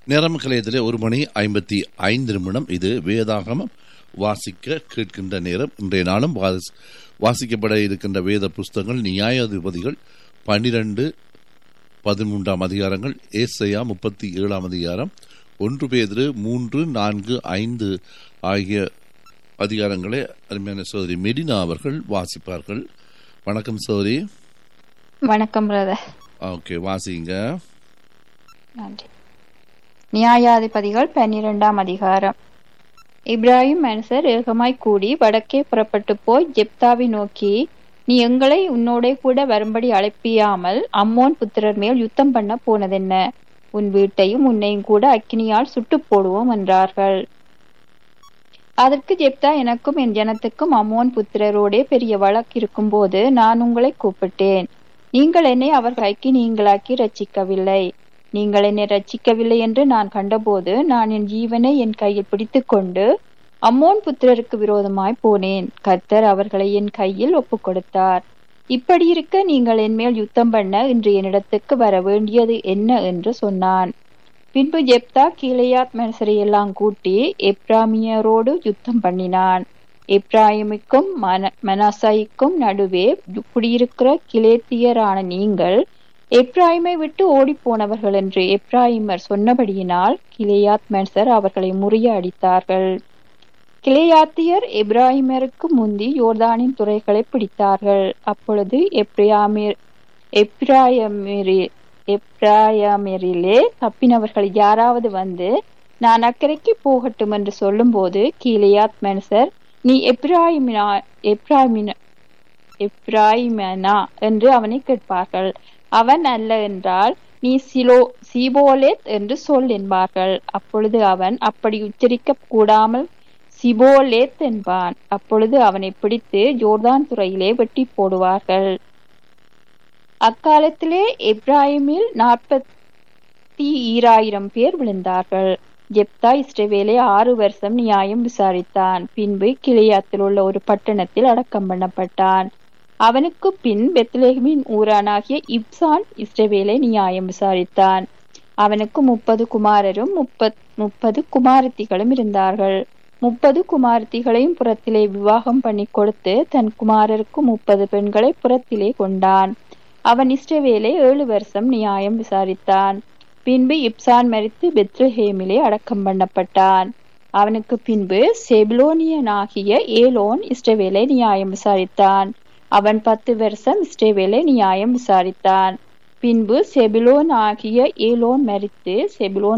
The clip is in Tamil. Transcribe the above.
நேரம் கலையத்திலே ஒரு மணி ஐம்பத்தி ஐந்து நிமிடம் இது வேதாகமம் வாசிக்க கேட்கின்ற நேரம் இன்றைய நாளும் வாஸ்- வாசிக்கப்பட இருக்கின்ற வேத புஸ்தகங்கள் நியாயாதிபதிகள் பன்னிரண்டு பதிமூன்றாம் அதிகாரங்கள் ஏசையா முப்பத்தி ஏழாம் அதிகாரம் ஒன்று பேதிரு மூன்று நான்கு ஐந்து ஆகிய அதிகாரங்களை அருமையான சோதரி மெடினா அவர்கள் வாசிப்பார்கள் வணக்கம் சோதரி வணக்கம் பிரதர் ஓகே வாசிங்க நன்றி நியாயாதிபதிகள் பன்னிரெண்டாம் அதிகாரம் இப்ராஹிம் மனுஷர் ஏகமாய் கூடி வடக்கே புறப்பட்டு போய் ஜெப்தாவை நோக்கி நீ எங்களை உன்னோட கூட வரும்படி அழைப்பியாமல் அம்மோன் புத்திரர் மேல் யுத்தம் பண்ண போனதென்ன உன் வீட்டையும் உன்னையும் கூட அக்கினியால் சுட்டு போடுவோம் என்றார்கள் அதற்கு ஜெப்தா எனக்கும் என் ஜனத்துக்கும் அம்மோன் புத்திரரோடே பெரிய வழக்கு இருக்கும்போது நான் உங்களை கூப்பிட்டேன் நீங்கள் என்னை அவர் கைக்கு நீங்களாக்கி ரட்சிக்கவில்லை நீங்கள் என்னை ரட்சிக்கவில்லை என்று நான் கண்டபோது நான் என் ஜீவனை என் கையில் பிடித்துக்கொண்டு அம்மோன் புத்திரருக்கு விரோதமாய் போனேன் கர்த்தர் அவர்களை என் கையில் ஒப்புக் கொடுத்தார் இப்படி இருக்க நீங்கள் என் மேல் யுத்தம் பண்ண இன்று என்னிடத்துக்கு வர வேண்டியது என்ன என்று சொன்னான் பின்பு ஜெப்தா கீழையாத் மனுஷரை எல்லாம் கூட்டி எப்ராமியரோடு யுத்தம் பண்ணினான் எப்ராயிமுக்கும் மன மனாசாய்க்கும் நடுவே குடியிருக்கிற கிலேத்தியரான நீங்கள் எப்ராயிமை விட்டு ஓடிப் போனவர்கள் என்று எப்ராயிமர் சொன்னபடியினால் கிலேயாத் மனுஷர் அவர்களை முறிய அடித்தார்கள் கிலேயாத்தியர் எப்ராஹிமருக்கு முந்தி யோர்தானின் துறைகளை பிடித்தார்கள் அப்பொழுது எப்ராமிர் எப்ராயமிரி எப்ராயமிரிலே தப்பினவர்கள் யாராவது வந்து நான் அக்கறைக்கு போகட்டும் என்று சொல்லும்போது கீலேயாத் மனுஷர் நீ எப்ராயிமினா எப்ராமின எப்ராயிமனா என்று அவனை கேட்பார்கள் அவன் அல்ல என்றால் நீ சிலோ சீபோலேத் என்று சொல் என்பார்கள் அப்பொழுது அவன் அப்படி உச்சரிக்க கூடாமல் சிபோலேத் என்பான் அப்பொழுது அவனை பிடித்து ஜோர்தான் துறையிலே வெட்டி போடுவார்கள் அக்காலத்திலே எப்ராஹிமில் நாற்பத்தி ஈராயிரம் பேர் விழுந்தார்கள் ஜெப்தா இஸ்ரவேலை ஆறு வருஷம் நியாயம் விசாரித்தான் பின்பு கிளியாத்தில் உள்ள ஒரு பட்டணத்தில் அடக்கம் பண்ணப்பட்டான் அவனுக்கு பின் பெத்லேஹமின் ஊரானாகிய இப்சான் இஸ்ரவேலை நியாயம் விசாரித்தான் அவனுக்கு முப்பது குமாரரும் முப்பத் முப்பது குமாரத்திகளும் இருந்தார்கள் முப்பது குமாரத்திகளையும் புறத்திலே விவாகம் பண்ணி கொடுத்து தன் குமாரருக்கு முப்பது பெண்களை புறத்திலே கொண்டான் அவன் இஸ்ரவேலை ஏழு வருஷம் நியாயம் விசாரித்தான் பின்பு இப்சான் மரித்து பெத்லஹேமிலே அடக்கம் பண்ணப்பட்டான் அவனுக்கு பின்பு செபிலோனியனாகிய ஏலோன் இஸ்ரவேலை நியாயம் விசாரித்தான் அவன் பத்து வருஷம் இஸ்ரவேலை நியாயம் விசாரித்தான் பின்பு செபிலோன் ஆகிய ஏலோன் மரித்து செபிலோன்